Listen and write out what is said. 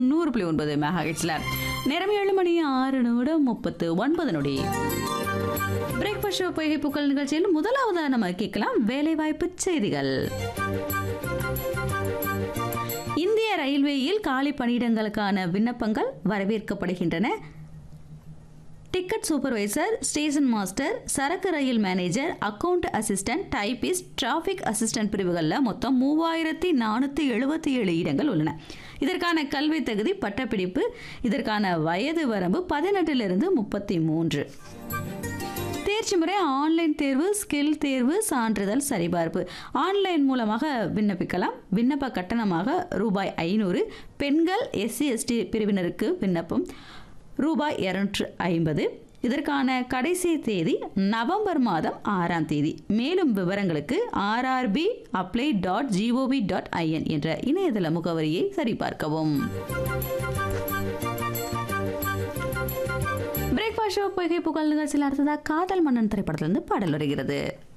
நூறு புள்ளி ஒன்பது மெகாஹெட்ஸ்ல நேரம் ஏழு மணி ஆறு நிமிடம் முப்பத்து ஒன்பது நொடி பிரேக்ஃபாஸ்ட் ஷோ பொய்கை புகழ் நிகழ்ச்சியில் முதலாவதா நம்ம கேட்கலாம் வேலைவாய்ப்பு செய்திகள் இந்திய ரயில்வேயில் காலி பணியிடங்களுக்கான விண்ணப்பங்கள் வரவேற்கப்படுகின்றன டிக்கெட் சூப்பர்வைசர் ஸ்டேஷன் மாஸ்டர் சரக்கு ரயில் manager account assistant typist traffic assistant பிரிவுகளில் மொத்தம் மூவாயிரத்தி நானூற்றி எழுபத்தி ஏழு இடங்கள் உள்ளன இதற்கான கல்வி தகுதி பட்டப்பிடிப்பு இதற்கான வயது வரம்பு பதினெட்டிலிருந்து முப்பத்தி மூன்று தேர்ச்சி முறை ஆன்லைன் தேர்வு ஸ்கில் தேர்வு சான்றிதழ் சரிபார்ப்பு ஆன்லைன் மூலமாக விண்ணப்பிக்கலாம் விண்ணப்ப கட்டணமாக ரூபாய் ஐநூறு பெண்கள் எஸ்சி எஸ்டி பிரிவினருக்கு விண்ணப்பம் ரூபாய் இருநூற்று ஐம்பது இதற்கான கடைசி தேதி நவம்பர் மாதம் ஆறாம் தேதி மேலும் விவரங்களுக்கு RRB apply dot GOV dot IN என்ற இணையதள முகவரியை சரிபார்க்கவும் பிரேக்ஃபாஸ்ட் ஷோ பொய்கை புகழ் நிகழ்ச்சியில் அடுத்ததாக காதல் மன்னன் திரைப்படத்திலிருந்து பாடல் வருகிறது